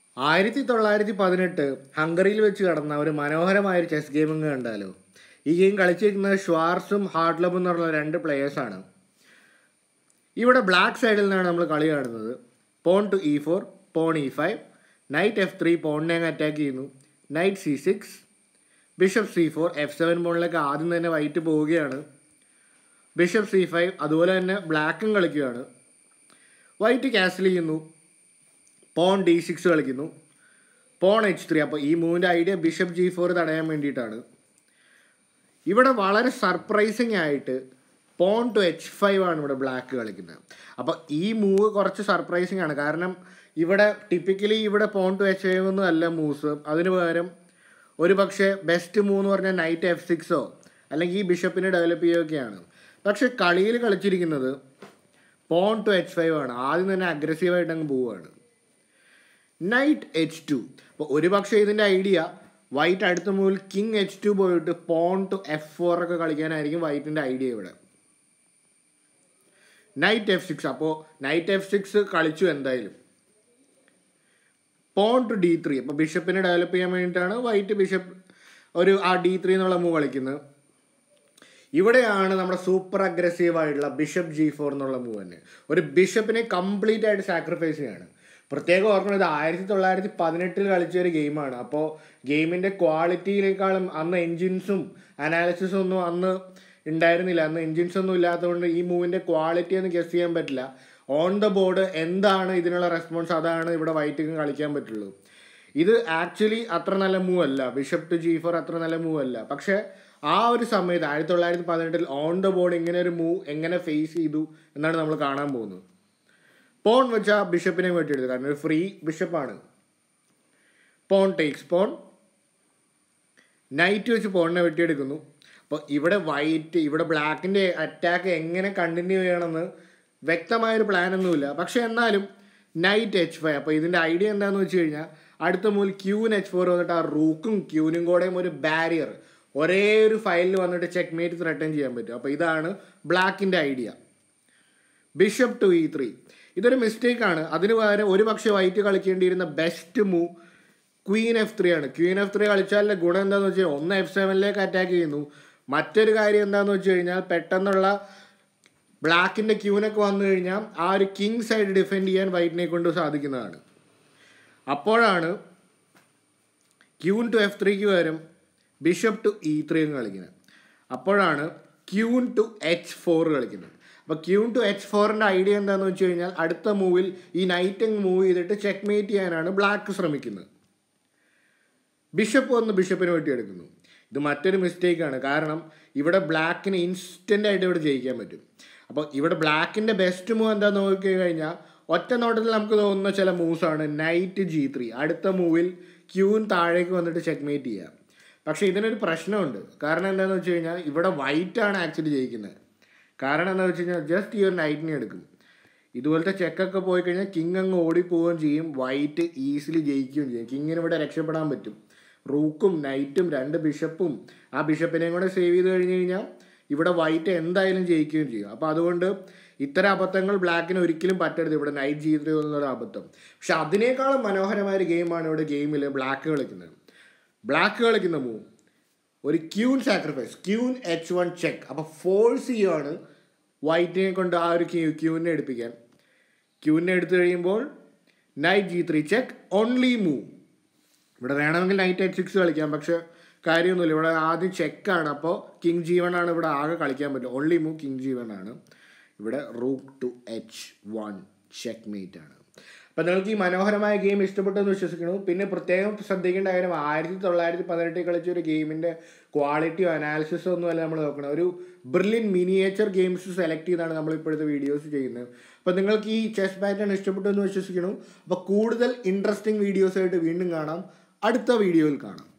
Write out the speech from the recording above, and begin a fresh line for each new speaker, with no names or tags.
ആയിരത്തി തൊള്ളായിരത്തി പതിനെട്ട് ഹംഗറിയിൽ വെച്ച് നടന്ന ഒരു മനോഹരമായ ഒരു ചെസ് ഗെയിമിങ് കണ്ടാലോ ഈ ഗെയിം കളിച്ചിരിക്കുന്നത് ഷ്വാർസും ഹാർട്ട്ലബും എന്നുള്ള രണ്ട് പ്ലേയേഴ്സാണ് ഇവിടെ ബ്ലാക്ക് സൈഡിൽ നിന്നാണ് നമ്മൾ കളി കാണുന്നത് pawn to e four pawn e five knight f three പോണിനെ അങ്ങ് അറ്റാക്ക് ചെയ്യുന്നു knight c six bishop c four f seven പോണിലേക്ക് ആദ്യം തന്നെ വൈറ്റ് പോവുകയാണ് ബിഷപ്പ് സി ഫൈവ് അതുപോലെ തന്നെ ബ്ലാക്കും കളിക്കുകയാണ് വൈറ്റ് ക്യാൻസൽ ചെയ്യുന്നു പോൺ ഡി സിക്സ് കളിക്കുന്നു പോൺ എച്ച് ത്രീ അപ്പോൾ ഈ മൂവിൻ്റെ ഐഡിയ ബിഷപ്പ് ജി ഫോർ തടയാൻ വേണ്ടിയിട്ടാണ് ഇവിടെ വളരെ സർപ്രൈസിങ് ആയിട്ട് പോൺ ടു എച്ച് ഫൈവ് ആണ് ഇവിടെ ബ്ലാക്ക് കളിക്കുന്നത് അപ്പോൾ ഈ മൂവ് കുറച്ച് സർപ്രൈസിങ് ആണ് കാരണം ഇവിടെ ടിപ്പിക്കലി ഇവിടെ പോൺ ടു എച്ച് ഫൈവ് ഒന്നും അല്ല മൂവ്സ് അതിന് പകരം ഒരു പക്ഷേ ബെസ്റ്റ് മൂവ് എന്ന് പറഞ്ഞാൽ നൈറ്റ് എഫ് സിക്സോ അല്ലെങ്കിൽ ഈ ബിഷപ്പിനെ ഡെവലപ്പ് ചെയ്യുകയൊക്കെയാണ് പക്ഷെ കളിയിൽ കളിച്ചിരിക്കുന്നത് പോൺ ടു എച്ച് ഫൈവ് ആണ് ആദ്യം തന്നെ അഗ്രസീവായിട്ട് അങ്ങ് പോവുകയാണ് നൈറ്റ് എച്ച് ടു അപ്പോൾ ഒരു പക്ഷേ ഇതിൻ്റെ ഐഡിയ വൈറ്റ് അടുത്ത മൂവിൽ കിങ് എച്ച് ടു പോയിട്ട് പോൺ ടു എഫ് ഫോർ ഒക്കെ കളിക്കാനായിരിക്കും വൈറ്റിൻ്റെ ഐഡിയ ഇവിടെ നൈറ്റ് എഫ് സിക്സ് അപ്പോൾ നൈറ്റ് എഫ് സിക്സ് കളിച്ചു എന്തായാലും പോൺ ടു ഡി ത്രീ അപ്പോൾ ബിഷപ്പിനെ ഡെവലപ്പ് ചെയ്യാൻ വേണ്ടിയിട്ടാണ് വൈറ്റ് ബിഷപ്പ് ഒരു ആ ഡി ത്രീ എന്നുള്ള മൂവ് കളിക്കുന്നത് ഇവിടെയാണ് നമ്മുടെ സൂപ്പർ അഗ്രസീവ് ആയിട്ടുള്ള ബിഷപ്പ് ജി ഫോർ എന്നുള്ള മൂവ് തന്നെ ഒരു ബിഷപ്പിനെ കംപ്ലീറ്റ് ആയിട്ട് സാക്രിഫൈസ് ചെയ്യാണ് പ്രത്യേകം ഓർക്കണം ഇത് ആയിരത്തി തൊള്ളായിരത്തി പതിനെട്ടിൽ കളിച്ച ഒരു ഗെയിമാണ് അപ്പോൾ ഗെയിമിൻ്റെ ക്വാളിറ്റിയിലേക്കാളും അന്ന് എൻജിൻസും അനാലിസിസും ഒന്നും അന്ന് ഉണ്ടായിരുന്നില്ല അന്ന് എൻജിൻസ് ഒന്നും ഇല്ലാത്തതുകൊണ്ട് ഈ മൂവിൻ്റെ ക്വാളിറ്റി ഒന്ന് ഗസ് ചെയ്യാൻ പറ്റില്ല ഓൺ ദ ബോർഡ് എന്താണ് ഇതിനുള്ള റെസ്പോൺസ് അതാണ് ഇവിടെ വൈറ്റിക്കും കളിക്കാൻ പറ്റുള്ളൂ ഇത് ആക്ച്വലി അത്ര നല്ല മൂവ് അല്ല ബിഷപ്പ് ടു ജി ഫോർ അത്ര നല്ല മൂവ് അല്ല പക്ഷേ ആ ഒരു സമയത്ത് ആയിരത്തി തൊള്ളായിരത്തി പതിനെട്ടിൽ ഓൺ ദ ബോർഡ് ഇങ്ങനെ ഒരു മൂവ് എങ്ങനെ ഫേസ് ചെയ്തു എന്നാണ് നമ്മൾ കാണാൻ പോകുന്നത് പോൺ വെച്ച ബിഷപ്പിനെ വെട്ടിയെടുത്തു കാരണം ഒരു ഫ്രീ ബിഷപ്പാണ് പോൺ ടേക്സ് പോൺ നൈറ്റ് വെച്ച് പോണിനെ വെട്ടിയെടുക്കുന്നു അപ്പോൾ ഇവിടെ വൈറ്റ് ഇവിടെ ബ്ലാക്കിൻ്റെ അറ്റാക്ക് എങ്ങനെ കണ്ടിന്യൂ ചെയ്യണമെന്ന് വ്യക്തമായൊരു പ്ലാൻ ഒന്നുമില്ല പക്ഷേ എന്നാലും നൈറ്റ് എച്ച് ഫൈവ് അപ്പോൾ ഇതിൻ്റെ ഐഡിയ എന്താണെന്ന് വെച്ച് കഴിഞ്ഞാൽ അടുത്ത മൂലം ക്യൂൻ എച്ച് ഫോർ വന്നിട്ട് ആ റൂക്കും ക്യൂനും കൂടെയും ഒരു ബാരിയർ ഒരേ ഒരു ഫയലിൽ വന്നിട്ട് ചെക്ക് മേറ്റ് ത്രെട്ടൻ ചെയ്യാൻ പറ്റും അപ്പോൾ ഇതാണ് ബ്ലാക്കിൻ്റെ idea bishop to e three ഇതൊരു മിസ്റ്റേക്ക് ആണ് അതിന് പകരം ഒരു പക്ഷേ വൈറ്റ് കളിക്കേണ്ടിയിരുന്ന best move queen f three ആണ് ക്വീൻ എഫ് ത്രീ കളിച്ചാലുള്ള ഗുണം എന്താണെന്ന് വെച്ച് കഴിഞ്ഞാൽ ഒന്ന് എഫ് സെവനിലേക്ക് അറ്റാക്ക് ചെയ്യുന്നു മറ്റൊരു കാര്യം എന്താണെന്ന് വെച്ച് കഴിഞ്ഞാൽ പെട്ടെന്നുള്ള ബ്ലാക്കിൻ്റെ ക്യൂനൊക്കെ വന്നു കഴിഞ്ഞാൽ ആ ഒരു കിങ് സൈഡ് ഡിഫെൻഡ് ചെയ്യാൻ വൈറ്റിനെ കൊണ്ട് സാധിക്കുന്നതാണ് അപ്പോഴാണ് ക്യൂൺ ടു എഫ് ത്രീക്ക് പകരം ബിഷപ്പ് ടു ഇ ത്രീയും കളിക്കുന്നത് അപ്പോഴാണ് ക്യൂൺ ടു എച്ച് ഫോർ കളിക്കുന്നത് അപ്പോൾ ക്യൂൺ ടു എച്ച് ഫോറിൻ്റെ ഐഡിയ എന്താണെന്ന് വെച്ച് കഴിഞ്ഞാൽ അടുത്ത മൂവിൽ ഈ നൈറ്റിങ് മൂവ് ചെയ്തിട്ട് ചെക്ക് മേറ്റ് ചെയ്യാനാണ് ബ്ലാക്ക് ശ്രമിക്കുന്നത് ബിഷപ്പ് വന്ന് ബിഷപ്പിന് വെട്ടിയെടുക്കുന്നു ഇത് മറ്റൊരു മിസ്റ്റേക്കാണ് കാരണം ഇവിടെ ബ്ലാക്കിന് ഇൻസ്റ്റൻ്റ് ആയിട്ട് ഇവിടെ ജയിക്കാൻ പറ്റും അപ്പോൾ ഇവിടെ ബ്ലാക്കിൻ്റെ ബെസ്റ്റ് മൂവ് എന്താണെന്ന് നോക്കി കഴിഞ്ഞാൽ ഒറ്റ നോട്ടത്തിൽ നമുക്ക് തോന്നുന്ന ചില മൂവ്സാണ് നൈറ്റ് ജി ത്രീ അടുത്ത മൂവിൽ ക്യൂൻ താഴേക്ക് വന്നിട്ട് ചെക്ക്മേറ്റ് ചെയ്യാം പക്ഷേ ഇതിനൊരു പ്രശ്നമുണ്ട് കാരണം എന്താണെന്ന് വെച്ച് കഴിഞ്ഞാൽ ഇവിടെ വൈറ്റ് ആണ് ആക്ച്വലി ജയിക്കുന്നത് കാരണം എന്താണെന്ന് വെച്ച് കഴിഞ്ഞാൽ ജസ്റ്റ് ഈ ഒരു നൈറ്റിനെ എടുക്കും ഇതുപോലത്തെ ചെക്കൊക്കെ പോയി കഴിഞ്ഞാൽ കിങ് അങ്ങ് ഓടിപ്പോവുകയും ചെയ്യും വൈറ്റ് ഈസിലി ജയിക്കുകയും ചെയ്യും കിങ്ങിന് ഇവിടെ രക്ഷപ്പെടാൻ പറ്റും റൂക്കും നൈറ്റും രണ്ട് ബിഷപ്പും ആ ബിഷപ്പിനെയും കൂടെ സേവ് ചെയ്ത് കഴിഞ്ഞ് കഴിഞ്ഞാൽ ഇവിടെ വൈറ്റ് എന്തായാലും ജയിക്കുകയും ചെയ്യും അപ്പോൾ അതുകൊണ്ട് ഇത്തരം അബദ്ധങ്ങൾ ബ്ലാക്കിന് ഒരിക്കലും പറ്റരുത് ഇവിടെ നൈറ്റ് ജി ത്രീ എന്നൊരു അബദ്ധം പക്ഷെ അതിനേക്കാളും മനോഹരമായ ഒരു ഗെയിമാണ് ഇവിടെ ഗെയിമിൽ ബ്ലാക്ക് കളിക്കുന്നത് ബ്ലാക്ക് കളിക്കുന്ന മൂവ് ഒരു queen sacrifice queen h one check അപ്പോൾ ഫോഴ്സ് ചെയ്യുവാണ് വൈറ്റിനെ കൊണ്ട് ആ ഒരു ക്യൂ ക്യൂവിനെ എടുപ്പിക്കാൻ ക്യൂവിനെ എടുത്തു കഴിയുമ്പോൾ knight g three check only move ഇവിടെ വേണമെങ്കിൽ നൈറ്റ് എച്ച് സിക്സ് കളിക്കാം പക്ഷെ കാര്യമൊന്നുമില്ല ഇവിടെ ആദ്യം ചെക്കാണ് അപ്പോൾ കിങ് ജി വൺ ആണ് ഇവിടെ ആകെ കളിക്കാൻ പറ്റും only move king g one ആണ് ഇവിടെ rook to h one checkmate ആണ് അപ്പം നിങ്ങൾക്ക് ഈ മനോഹരമായ ഗെയിം ഇഷ്ടപ്പെട്ടെന്ന് വിശ്വസിക്കുന്നു പിന്നെ പ്രത്യേകം ശ്രദ്ധിക്കേണ്ട കാര്യം ആയിരത്തി തൊള്ളായിരത്തി പതിനെട്ടിൽ കളിച്ച ഒരു ഗെയിമിൻ്റെ ക്വാളിറ്റിയോ അനാലിസിസോ ഒന്നുമല്ല നമ്മൾ നോക്കണം ഒരു ബ്രില്യൻ മിനിയേച്ചർ ഗെയിംസ് സെലക്ട് ചെയ്താണ് നമ്മൾ ഇപ്പോഴത്തെ വീഡിയോസ് ചെയ്യുന്നത് അപ്പോൾ നിങ്ങൾക്ക് ഈ ചെസ് പാറ്റേൺ ഇഷ്ടപ്പെട്ടു എന്ന് വിശ്വസിക്കുന്നു അപ്പോൾ കൂടുതൽ ഇൻട്രസ്റ്റിംഗ് വീഡിയോസായിട്ട് വീണ്ടും കാണാം അടുത്ത വീഡിയോയിൽ കാണാം